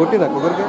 కొట్టిరా కొబ్బరికి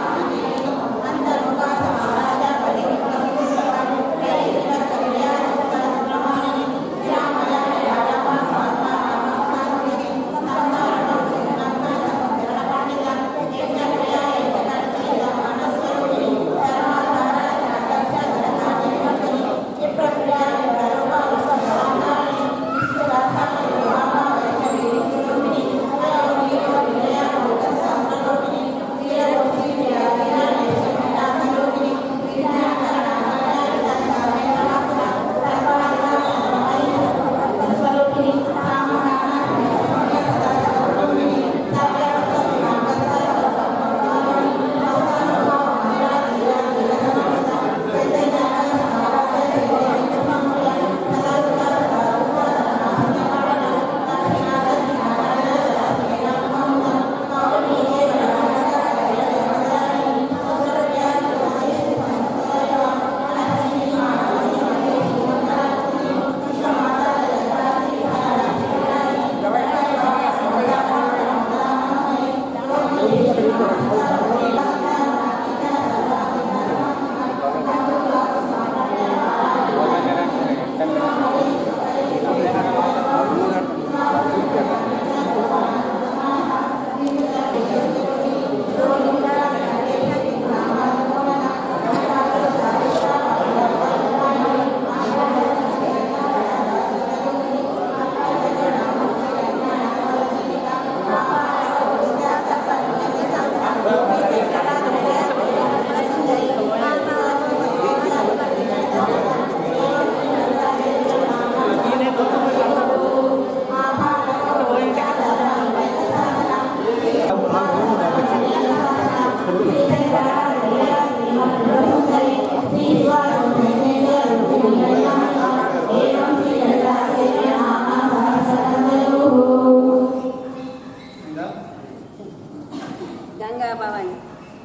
గంగా భవాని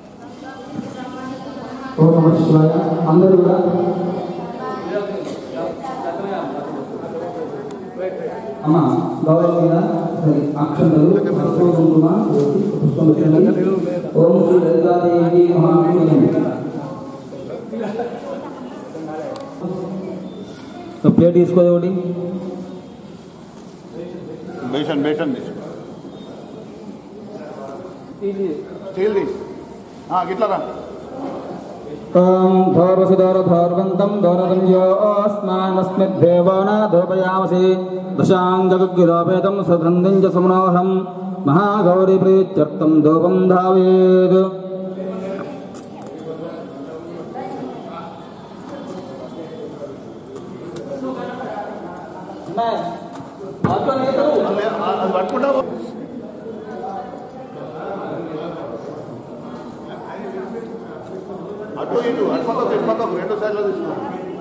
ఓం నమ శివాయ అందరూ కూడా అమ్మ గౌరవ మీద సరే, అక్షంతలు పసుపు కుంకుమ వేసి పుష్పం పెట్టండి. ఓం శ్రీ లలితాదేవి మహాత్మ్యం ఒక ప్లేట్ తీసుకోదు ఒకటి బేషన్ బేషన్ తీసుకో స్టీల్ తీసి గిట్లా రా ఓం ధోర్వసుధోరధోర్వంతం ధోరదం యోస్మానస్మిద్దేవాన ధోపయామసి దశాంగగుగ్గిరోపేతం సదృందిం చ సమనోహం మహాగౌరీ ప్రీత్యర్థం ధూపం ధావేద్ అది పట్టుకుంటా అటు ఇటు అటు పక్కకు ఇటు పక్కకు రెండు సైడ్లో తీసుకో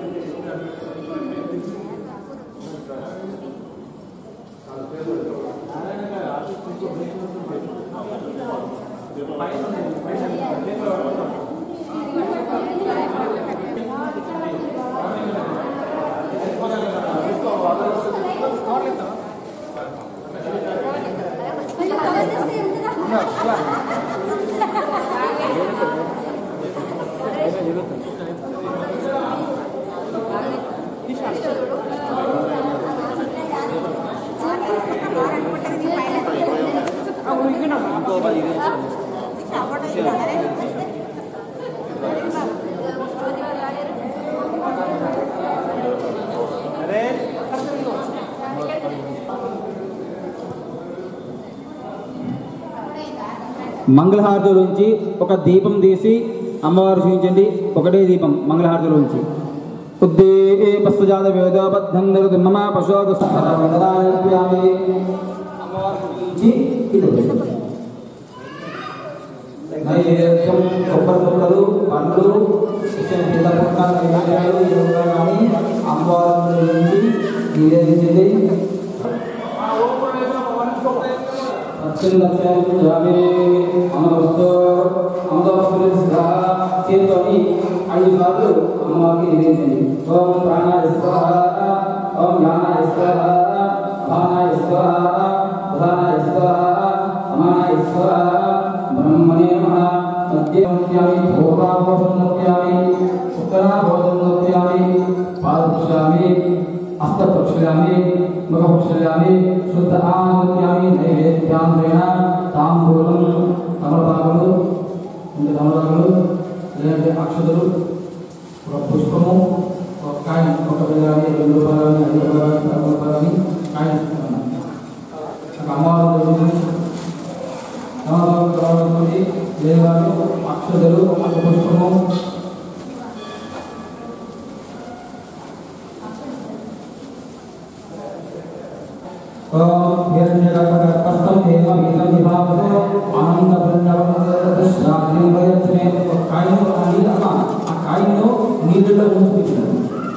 మంగళహారతిలోంచి ఒక దీపం తీసి అమ్మవారు చూపించండి ఒకటే దీపం మంగళహారతిలోంచి ఉద్దీపస్సుజాత వేదోబద్ధం నిరుతి మమ పశోగ వందనామి అమ్మవారు చూపించి ఇది పెట్టండి. నైవేద్యం కొబ్బరి ముక్కలు పండ్లు ఇచ్చిన పిల్ల పుట్టాలు నివేదనలు ఏమైనా కానీ అమ్మవారి నుంచి నివేదించండి అత్యున్నతామి అమరవస్తు అమరవస్తు స్వాహ చేతుని ఐదు సార్లు అమ్మవారికి నివేదించండి ఓం ప్రాణాయ స్వాహ ఓం జ్ఞానాయ స్వాహ భానాయ స్వాహ ప్రధానాయ స్వాహ సమానాయ స్వాహ బ్రహ్మణే నమః నృత్యామి భోగాభోజం నృత్యామి ఉత్తరాభోజం నృత్యామి పాదపక్షామి హస్తపక్షామి ముఖపక్షామి శుద్ధ ఆనృత్యామి నైవేద్యాంధ్రేణ తాంబూలం తమలపాకులు ఇంకా తమలపాకులు లేదంటే అక్షతలు ఒక పుష్పము ఒక కాయిన్ ఒక రూపాయలు రెండు రూపాయలు ఐదు రూపాయలు పది రూపాయలు కాయిన్ ఇస్తున్నాను ఒక అమ్మవారు రోజు అమ్మవారు కావాల్సింది దేవాలు అక్షతలు ఒక పుష్పము ఓం హిరణ్యగర్భస్థం దేవ వీరం విభావసో ఆనంద బృందవశ్రాద్యం వయస్మే ఒక కాయిన్ ఆ నీళ్ళు అమ్మ ఆ కాయిన్ను నీళ్ళలో ఉంచుకుంటున్నాను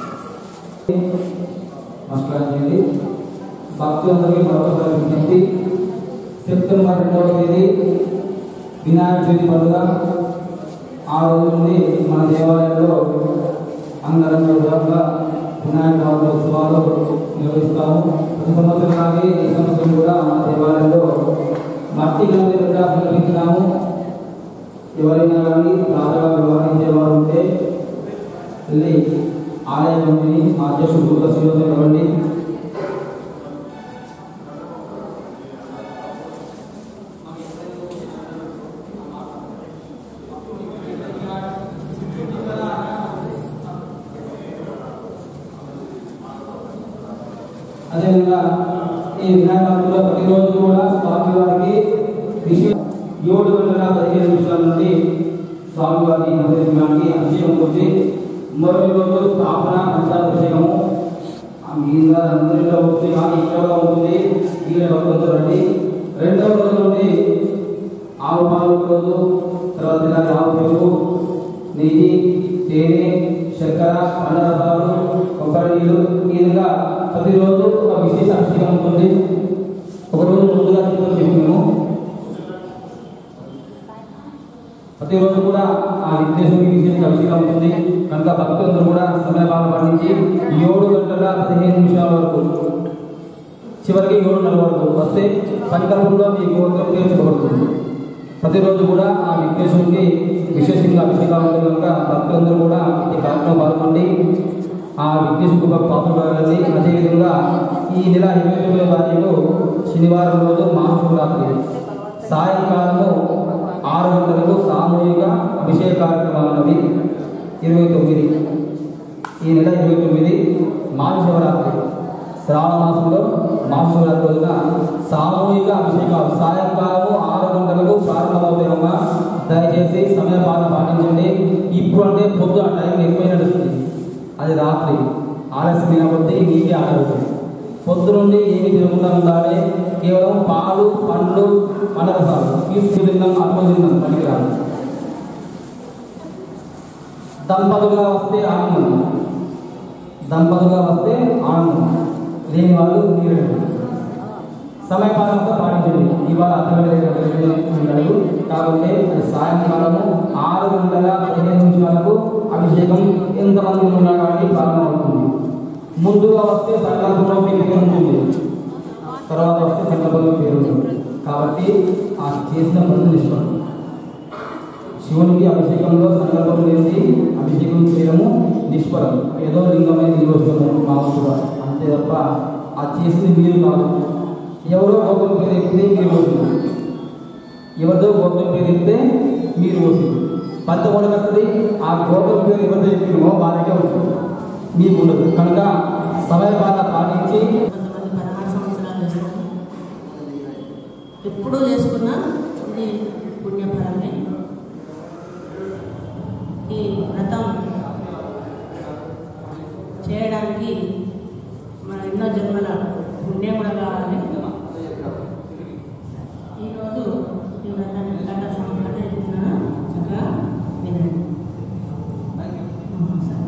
నమస్కారం చేయండి భక్తులందరికీ మరొకసారి విజ్ఞప్తి సెప్టెంబర్ రెండవ తేదీ వినాయక చవితి పండుగ ఆ రోజు నుండి మన దేవాలయంలో అంగరంగ వైభవంగా వినాయక నవరాత్రి ఉత్సవాలు నిర్వహిస్తాము ప్రతి సంవత్సరం లాగే ఈ సంవత్సరం కూడా మన దేవాలయంలో మట్టి గణపతి విగ్రహాలు నిర్మించినాము ఎవరైనా కానీ రాజగా వ్యవహరించే వారు ఉంటే వెళ్ళి ఆలయ కమిటీని మా అధ్యక్షుడు గురుల శ్రీనివాసం ఇవ్వండి అదేవిధంగా ఈ వినాయకులో ప్రతిరోజు కూడా స్వామివారికి విషయం ఏడు గంటల పదిహేను నిమిషాల నుండి స్వామివారి అభిషేకానికి అభిషేకం ఉంటుంది మరొక రోజు స్థాపన పంచాభిషేకము ఆ మీద అందరిలో ఉంటుంది కానీ ఇక్కడ ఉంటుంది వీళ్ళ భక్తులతో రండి రెండవ రోజు నుండి ఆవు పాలు రోజు తర్వాత ఇలాంటి ఆవు పెరుగు నెయ్యి తేనె చక్కెర పండరసాలు కొబ్బరి నీళ్ళు ఈ విధంగా ప్రతిరోజు ఒక విశేష అభిషేకం ఉంటుంది ఒకరోజు ముందుగా చెప్తాం చెప్పి మేము ప్రతిరోజు కూడా ఆ విఘ్నేశ్వరునికి విశేష అభిషేకం ఉంటుంది కనుక భక్తులందరూ కూడా సమయపాలన పాటించి ఏడు గంటల పదిహేను నిమిషాల వరకు చివరికి ఏడున్నర వరకు వస్తే సంకల్పంలో మీ కోరిక తీర్చబడుతుంది ప్రతిరోజు కూడా ఆ విఘ్నేశ్వరునికి విశేషంగా అభిషేకాలు ఉంటుంది కనుక భక్తులందరూ కూడా ఈ కార్యక్రమం పాల్గొండి ఆ విఘ్నేశ్వరు పాల్గొనాలని అదేవిధంగా ఈ నెల ఇరవై తొమ్మిదో తారీఖు శనివారం రోజు మహాశివరాత్రి సాయంకాలము ఆరు గంటలకు సామూహిక అభిషేక కార్యక్రమాలు ఉన్నది ఇరవై తొమ్మిది ఈ నెల ఇరవై తొమ్మిది మహాశివరాత్రి శ్రావణ మాసంలో మహాశివరాత్రి రోజున సామూహిక అభిషేకాలు సాయంకాలము ఆరు గంటలకు ప్రారంభమవుతాయమ్మా దయచేసి సమయపాలన పాటించండి ఇప్పుడు అంటే పొద్దున టైం ఎక్కువ నడుస్తుంది అది రాత్రి ఆలస్యమైన కొద్దీ మీకే ఆడవుతుంది పొద్దు నుండి ఏమి తినకుండా ఉండాలి కేవలం పాలు పండ్లు పండరసాలు తీసుకు తిన్నాం అన్నం తిన్నాం పనికిరాదు దంపతులుగా వస్తే ఆనందం దంపతులుగా వస్తే ఆనందం లేని వాళ్ళు నీరు సమయపాలనతో పాటించండి ఇవాళ అర్థమయ్యేటప్పుడు కాబట్టి అది సాయంకాలము ఆరు గంటల పదిహేను నిమిషాలకు అభిషేకం ఎంతమంది ఉన్నా కానీ ప్రారంభమవుతుంది ముందుగా వస్తే సంకల్పంలో మీకు పేరు ఉంటుంది తర్వాత వస్తే సంకల్పంలో పేరు ఉంటుంది కాబట్టి ఆ చేసిన పనులు నిష్పత్తి శివునికి అభిషేకంలో సంకల్పం లేని అభిషేకం చేయడము నిష్ఫలం ఏదో లింగమైన నిరోధము మామూలుగా అంతే తప్ప ఆ చేసింది మీరు కాదు ఎవరో గోత్రం పేరు ఎక్కితే మీరు వస్తుంది ఎవరిదో గోత్రం పేరు ఎక్కితే మీరు వస్తుంది పంత వస్తుంది ఆ గోత్రం పేరు ఎవరిదో ఎక్కినమో వాళ్ళకే ఉంటుంది మీకు ఉండదు కనుక సమయపాలన పాటించి కొంతమంది పదహారు సంవత్సరాలు చేస్తారు ఎప్పుడూ చేసుకున్నా ఇది పుణ్యఫలమే ఈ వ్రతం చేయడానికి మన ఎన్నో జన్మల పుణ్యం కూడా కావాలి ఈరోజు ఈ వ్రతాన్ని కథ సంకట చెప్తున్నాను చక్కగా వినండి సరే.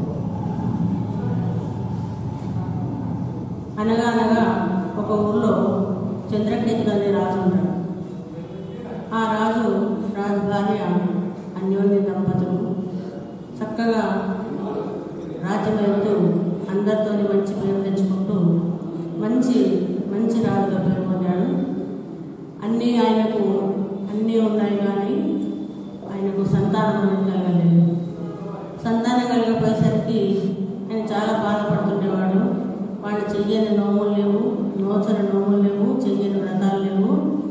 అనగా అనగా ఒక ఊర్లో చంద్రకేతుడు అనే రాజు ఉంటాడు ఆ రాజు రాజు భార్య అన్యోన్య దంపతులు చక్కగా రాజ్యం వెళ్తూ అందరితోని మంచి పేరు తెచ్చుకుంటూ మంచి మంచి రాజుగా పేరు పొందాడు అన్నీ ఆయనకు అన్నీ ఉన్నాయి కానీ ఆయనకు సంతాన సంతానం కలగలేదు సంతానం కలగపోయేసరికి ఆయన చాలా బాధపడుతుండేవాడు వాళ్ళు చెయ్యని నోములు లేవు నోచని నోములు లేవు చెయ్యని వ్రతాలు లేవు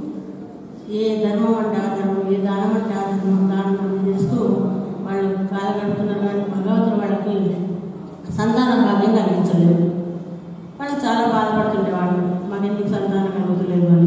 ఏ ధర్మం అంటే ఆ ధర్మం ఏ దానం అంటే ఆ ధర్మం దానం అంటే చేస్తూ వాళ్ళు కాలగడుతున్నారు కానీ భగవంతుడు వాళ్ళకి సంతాన భాగ్యం కలిగించలేదు వాళ్ళు చాలా బాధపడుతుండేవాళ్ళు మాకు ఎందుకు సంతానం కలుగుతలేదు అని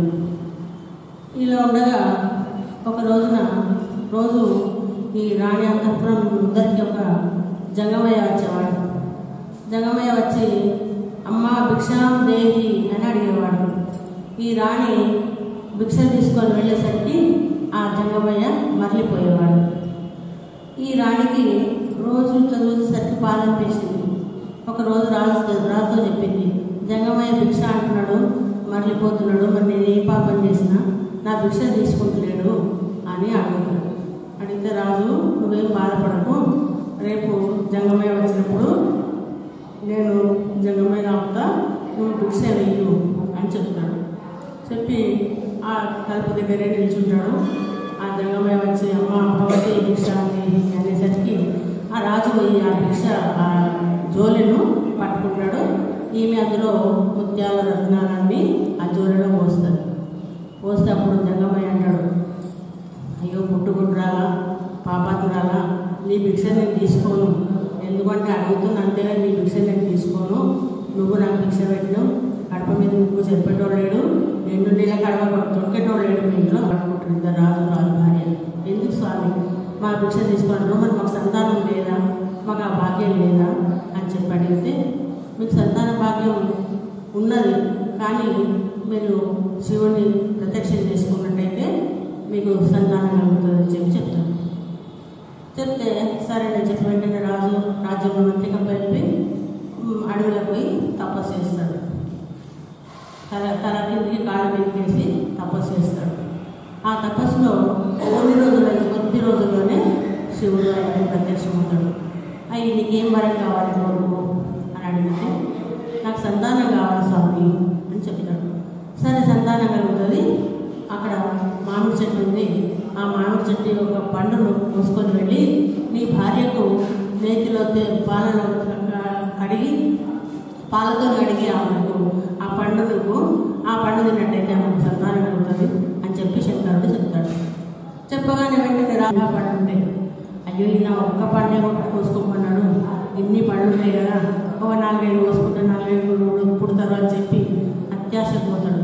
ఇలా ఉండగా ఒక రోజున రోజు ఈ రాణి అంతఃపురం ముందరికి ఒక జంగమయ్య వచ్చేవాడు జంగమయ్య వచ్చి అమ్మ భిక్షాం దేహి అని అడిగేవాడు ఈ రాణి భిక్ష తీసుకొని వెళ్ళేసరికి ఆ జంగమయ్య మరలిపోయేవాడు ఈ రాణికి రోజు చదివేసరికి బాధ అనిపించింది ఒక రోజు రాజు రాజుతో చెప్పింది జంగమయ్య భిక్ష అంటున్నాడు మరలిపోతున్నాడు మరి నేను ఏ పాపం చేసినా నా భిక్ష తీసుకుంటలేడు అని అడుగుతాడు అడిగితే రాజు నువ్వేం బాధపడకు రేపు జంగమయ్య వచ్చినప్పుడు నేను జంగమయ్య ఆపుతా నువ్వు భిక్ష వెయ్యు అని చెప్తాడు చెప్పి ఆ తలుపు దగ్గరే నిల్చుంటాడు ఆ జంగమయ్య వచ్చి అమ్మ భగవతి భిక్ష అని అనేసరికి ఆ రాజు పోయి ఆ భిక్ష ఆ జోలెను పట్టుకుంటాడు ఈమె అందులో ముత్యాల రత్నాలన్నీ ఆ జోలెలో పోస్తుంది పోస్తే అప్పుడు జంగమయ్య అంటాడు అయ్యో పుట్టుకుంటురాలా పాపాతురాలా నీ భిక్ష నేను తీసుకోను ఎందుకంటే అడుగుతున్నా అంతేగా నీ భిక్ష నేను తీసుకోను నువ్వు నాకు భిక్ష పెట్టినావు కడప మీద నువ్వు చెప్పేటోడు లేడు రెండు నెలల కడప తొక్కేటోడు లేడు మీ ఇంట్లో అనుకుంటారు ఇద్దరు రాజు రాజు భార్య ఎందుకు స్వామి మా భిక్ష తీసుకుంటున్నావు మరి మాకు సంతానం లేదా మాకు ఆ భాగ్యం లేదా అని చెప్పి అడిగితే మీకు సంతాన భాగ్యం ఉన్నది కానీ మీరు శివుని ప్రత్యక్షం చేసుకున్నట్టయితే మీకు సంతానం కలుగుతుందని చెప్పి చెప్తాను చెప్తే సరే నేను చెప్పి వెంటనే రాజు రాజ్యంలో మంత్రికం వెళ్ళి ఉమ్, అడవిలో పోయి తపస్సు చేస్తాడు తల తల కిందికి కాళ్ళ మీదకి వేసి తపస్సు చేస్తాడు ఆ తపస్సులో కొన్ని రోజులు కొద్ది రోజుల్లోనే శివుడు ఆయనకు ప్రత్యక్షమవుతాడు అయ్యి నీకేం వరం కావాలి కొడుకు అని అడిగితే నాకు సంతానం కావాలి స్వామి అని చెప్తాడు సరే సంతానం కలుగుతుంది అక్కడ మామిడి చెట్టు ఉంది ఆ మామిడి చెట్టు ఒక పండును కోసుకొని వెళ్ళి నీ భార్యకు నేతిలో తే- పాలలో క- కడిగి పాలతో కడిగి ఆమెకు ఆ పండు నువ్వు ఆ పండు తిన్నట్టయితే ఆమెకు సంతానం కలుగుతుంది అని చెప్పి శంకరుడు చెప్తాడు చెప్పగానే వెంటనే రాగా పండు ఉంటే అయ్యో ఈయన ఒక్క పండే కూడా కోసుకోమన్నాడు ఇన్ని పళ్ళు ఉన్నాయి కదా ఒక నాలుగైదు కోసుకుంటే నాలుగైదు పుడతారు అని చెప్పి అత్యాశకు పోతాడు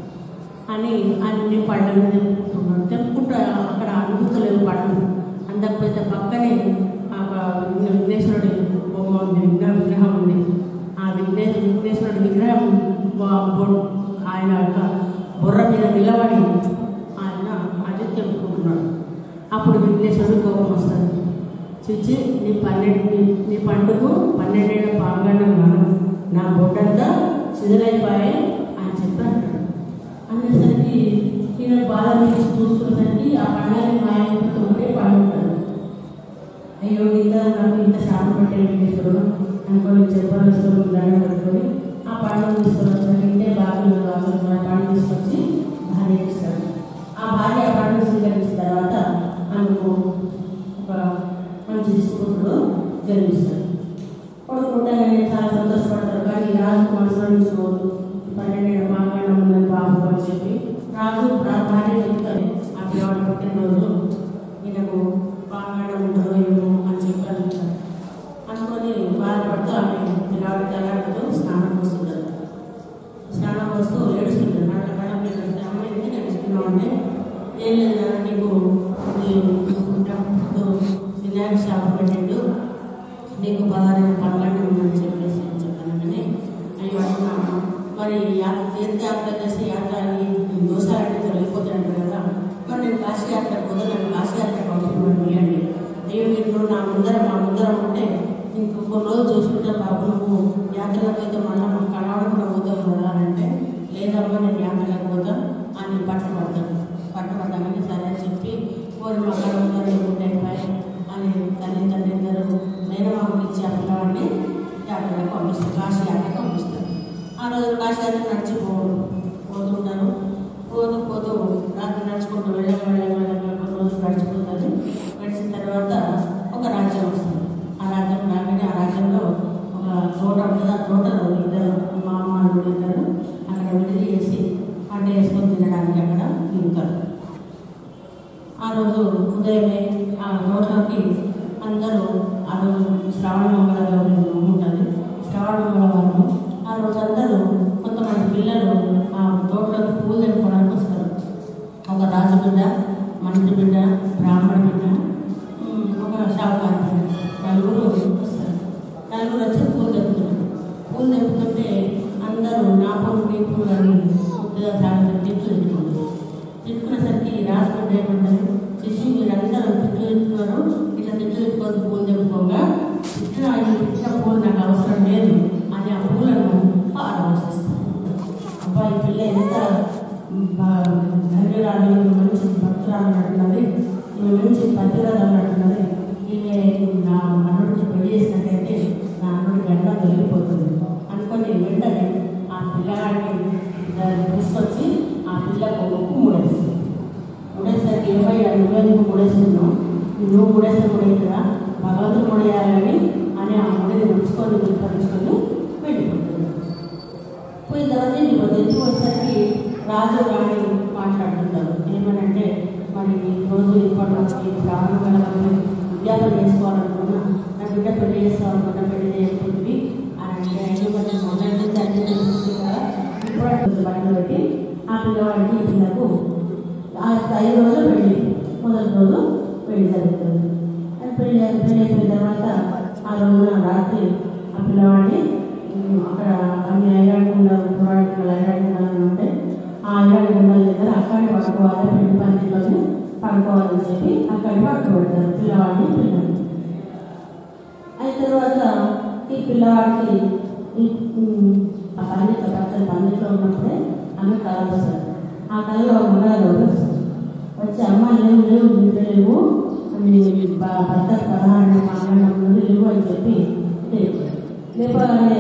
అని అన్ని పళ్ళని తెంపుకుంటున్నాడు తెంపుకుంటూ అక్కడ అనుభూతలేవు పళ్ళు అందకపోతే పక్కనే ఆ విఘ్న- విఘ్నేశ్వరుడి బొమ్మ ఉంది విఘ్న విగ్రహం ఉంది ఆ విఘ్నే విఘ్నేశ్వరుడి విగ్రహం బొ- బొ- ఆయన యొక్క బుర్ర మీద నిలబడి ఆయన అది తెంపుకుంటున్నాడు అప్పుడు విఘ్నేశ్వరుడు కోపం వస్తుంది చూచి నీ పన్నెండు నీ- నీ పండుగ పన్నెండేళ్ళ పాంగండం కాను నా బొడ్డంతా చిదరైపోయాయి అని చెప్పి అంటాడు అనేసరికి ఈయన బాధ నుంచి చూసుకునేసరికి ఆ పండుగని మాయతో ఉంటే పండుతాడు అయ్యో ఇంత నాకు ఇంత శాపం పెట్టే వెంకటేశ్వరుడు అనుకోని చెప్పాలి దండం పెట్టుకొని ఆ పండుగ తీసుకొని వచ్చిన ఇంటే బాగా అసలు ఆ పండుగ తీసుకొచ్చి భార్య ఇస్తాడు ఆ భార్య ఆ పండుగ స్వీకరించిన తర్వాత ఆమెకు ఒక మంచి స్కూల్లో జన్మిస్తాడు కొడుకుంటానే చాలా సంతోషపడతారు కానీ రాజు మనసులో ఉంచుకోవద్దు పన్నెండు మాట్లాడడం ఉందని బాబు అని చెప్పి రాజు రా- భార్య చెప్తాడు ఆ పిల్లవాడు పుట్టినరోజు ఈయనకు పాంగడం ఉంటుందో ఏమో అని చెప్పి అనుకుంటాడు అనుకొని బాధపడుతూ ఆమె పిల్లవాడి తల్లాడుతూ స్నానం పోస్తుంటారు స్నానం పోస్తూ ఏడుస్తుంటాడు కళ్ళ కళ్ళ మీద అమ్మ ఎందుకు ఏడుస్తున్నావు అంటే ఏం లేదు నాన్న, నీకు నీ వినాయక శాపం పెట్టిండు నీకు పదహారు పనులన్నీ ఉందని చెప్పేసి అని చెప్పాను కానీ అయ్యో అంటున్నాను మరి యా- తీర్థయాత్ర చేసి యాత్ర ఈ దోషాలన్నీ తొలగిపోతాయంట కదా మరి నేను కాశీ యాత్ర పోతే నన్ను కాశీ యాత్ర పంపించమని అండి అయ్యో మీరు నువ్వు నా ముందర మా ముందర ఉంటే ఇంకో కొన్ని రోజులు చూసుకుంటే బాబు నువ్వు యాత్రలకు అయితే మళ్ళీ మాకు కనబడకుండా పోతావు కదా అని అంటే లేదమ్మా నేను యాత్రలకు పోతా అని పట్టుబడతాడు పట్టుబడ్డామని సరే అని చెప్పి కోరి మా కళ ముందర ఉంటాయి అని తల్లి తండ్రి ఇద్దరు మేనమామకి ఇచ్చి ఆ పిల్లవాడిని యాత్రకు పంపిస్తారు కాశీ యాత్రకు పంపిస్తారు ఆ రోజు కాశీ యాత్ర నడిచిపోవడం పోతుంటారు పోతూ పోతూ రాత్రి నడుచుకుంటూ వెళ్ళం వెళ్ళం వెళ్ళం కొన్ని రోజులు గడిచిపోతారు గడిచిన తర్వాత తోట ఉంటుంది ఆ తోటలో ఇద్దరు మా అమ్మ ఇద్దరు అక్కడ విడిది చేసి పంట వేసుకొని తినడానికి అక్కడ దిగుతారు ఆ రోజు ఉదయమే ఆ తోటలోకి అందరూ ఆ రోజు శ్రావణ మంగళవారం ఉంటుంది శ్రావణ మంగళవారం ఆ రోజు అందరూ కొంతమంది పిల్లలు ఆ తోటలోకి పూలు తెంపుకోవడానికి వస్తారు ఒక రాజు బిడ్డ మంత్రి బిడ్డ బ్రాహ్మణ బిడ్డ ఉమ్, ఒక షావుకారు బిడ్డ నలుగురు వస్తారు నలుగురు వచ్చి పూలు తెంపుతుంటారు పూలు తెంపుతుంటే అందరూ నా పూలు నీ పూలు అని ముద్దుగా సాయంత్రం తిట్లు తిట్టుకుంటారు తిట్టుకునేసరికి రాజు బిడ్డ ఏమంటారు శిశు మీరందరూ తిట్లు తిట్టుకున్నారు ఇట్లా తిట్లు తిట్టుకొని పూలు తెంపుకోగా తిట్టిన ఈ తిట్టిన పూలు నాకు అవసరం లేదు అని ఆ పూలను ఆలోచిస్తాను అబ్బాయి పిల్ల ఎంత బా- ధన్యురాలు ఈమె మంచి భక్తురాలు అన్నట్టున్నది ఈమె మంచి భద్రత అన్నట్టున్నది ఈమె నా మనోడికి పెళ్లి చేసినట్టయితే నా అన్నుడి గంట తొలగిపోతుంది అనుకొని వెంటనే ఆ పిల్లగాడిని దాన్ని తీసుకొచ్చి ఆ పిల్లకు ముక్కు మూడేస్తుంది మూడేసరికి ఏమయ్యా నువ్వెందుకు మూడేస్తున్నావు నువ్వు మూడేస్తే మూడేస్తుందా భగవంతుడు మూడేయాలని అని ఆ ముడిని ఉంచుకొని విలుపరుచుకొని వెళ్ళిపోతుంది పోయిన తర్వాత ఇంటికి ఇంటికి వచ్చేసరికి రాజు రాణి మాట్లాడుతుంటారు ఏమనంటే మరి ఈ రోజు ఇప్పటి నుంచి శ్రావణ కాలంలో విద్యాపన చేసుకోవాలనుకున్నా నా బిడ్డ పెళ్లి చేసుకోవాలనుకున్నా పెళ్లి చేసుకుంటుంది అని అంటే ఐదు మంది మొదటి నుంచి అన్ని తెలుస్తుంది కదా ఇప్పుడు అటు బయట పెట్టి ఆ పిల్లవాడికి ఈ పిల్లకు ఆ ఐదు రోజులు పెళ్లి మొదటి రోజు పెళ్లి జరుగుతుంది అది పెళ్లి పెళ్లి అయిపోయిన తర్వాత ఆ రోజున రాత్రి ఆ పిల్లవాడిని ఉమ్, అక్కడ అన్ని ఐరాకుండా పురాణికలు ఐరాకుండా ఉంటే ఆ ఐరాకుండా దగ్గర అక్కడే పడుకోవాలి పెళ్లి పందిలోనే పడుకోవాలని చెప్పి అక్కడ పడుకోబెడతారు పిల్లవాడిని పిల్లల్ని అయిన తర్వాత ఈ పిల్లవాడికి ఈ ఉమ్, ఆ పండిత పచ్చని పండిట్లో ఉన్నప్పుడే ఆమె కళ వస్తుంది ఆ కళలో మగవాళ్ళు వస్తుంది వచ్చి అమ్మ లేవు లేవు బిడ్డ లేవు నీ భ- భర్త పదహారు మాట్లాడినప్పుడు లేవు అని చెప్పి లేపు. లేపగానే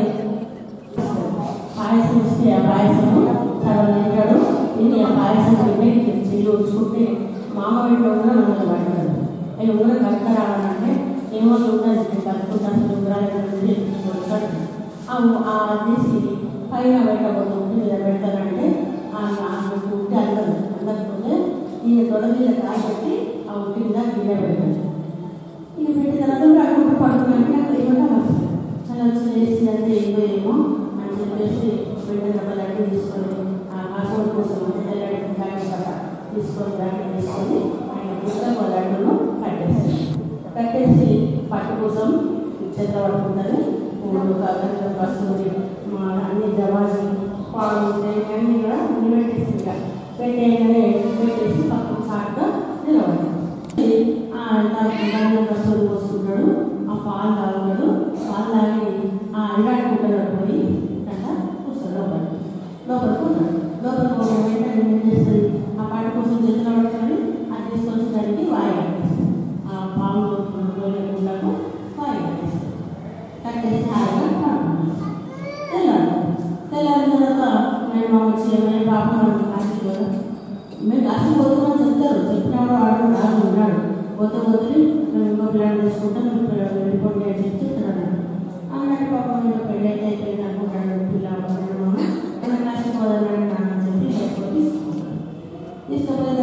పాయసం ఇస్తే ఆ పాయసము సగం తింటాడు ఇది ఆ పాయసం తింటే చెయ్యి ఉంచుకుంటే మామ ఇంట్లో కూడా మనల్ని పడతాడు అవి ఉంగరం కట్ట రావాలంటే ఏమో చూడాలి కట్టుకుంటాను ఉంగరాలు వచ్చాడు ఆ తీసి పైన పెట్టబోతుంది మీద పెట్టాలంటే ఆమె ఉంటే అందరు అందకపోతే ఈయన తొడ మీద కాపెట్టి ఆ ఉట్టి మీద గిన్నె పెట్టాడు ఇక పెట్టిన తర్వాత కూడా అక్కడ పడుకున్నాక అక్కడ ఏమన్నా వస్తుంది అలా వచ్చి వేసి అంటే ఏమో ఏమో అని చెప్పేసి వెంటనే ఒక లడ్డు తీసుకొని ఆ కాసం కోసం అంటే తెల్లడి దాన్ని కదా తీసుకొని దాన్ని తీసుకొని ఆయన పుస్తకం ఒక లడ్డును కట్టేసి కట్టేసి పట్టు కోసం చేత పట్టుకుంటారు పూలు కాగలు వస్తువులు మా అన్ని జవాజీ పాలు ఉంటాయి అన్నీ కూడా నిలబెట్టేసి ఇంకా పెట్టేయగానే పెట్టేసి పక్కన సాటుగా నిలబడి ఆ దాంట్లో వస్తువులు పోసుకుంటాడు ఆ పాలు తాగుతాడు పాలు తాగి ఆ అండాడుకుంటాడు పోయి అట్లా కూర్చోడు లోపల లోపలికి ఉన్నాడు లోపలికి పోయిన వెంటనే ఏం చేస్తుంది ఆ పాట కోసం చేతిలో పట్టుకొని అది తీసుకొచ్చి దానికి వాయి కట్టేస్తుంది ఆ పాము గుండకు వాయి కట్టేస్తుంది కట్టేసి హాయిగా పడుకుంటాడు తెల్లాడు తెల్లారిన తర్వాత నేను మా వచ్చి ఏమైనా పాపం వాడికి కాశీ కదా మేము కాశీ పోతున్నాం చెప్తారు చెప్పినాడు వాడు రాజు ఉన్నాడు కొత్త కొద్ది మేము ఇంకో ప్లాన్ చేసుకుంటాం మేము వెళ్ళిపోండి అని చెప్పి చెప్తున్నాడు అన్నట్టు పాపం నేను పెళ్ళి అయితే అయిపోయింది అనుకుంటాడు పిల్లలు మనం కాశీ పోదన్నాడు నాన్న చెప్పి లేకపోతే తీసుకుంటాడు తీసుకపోతే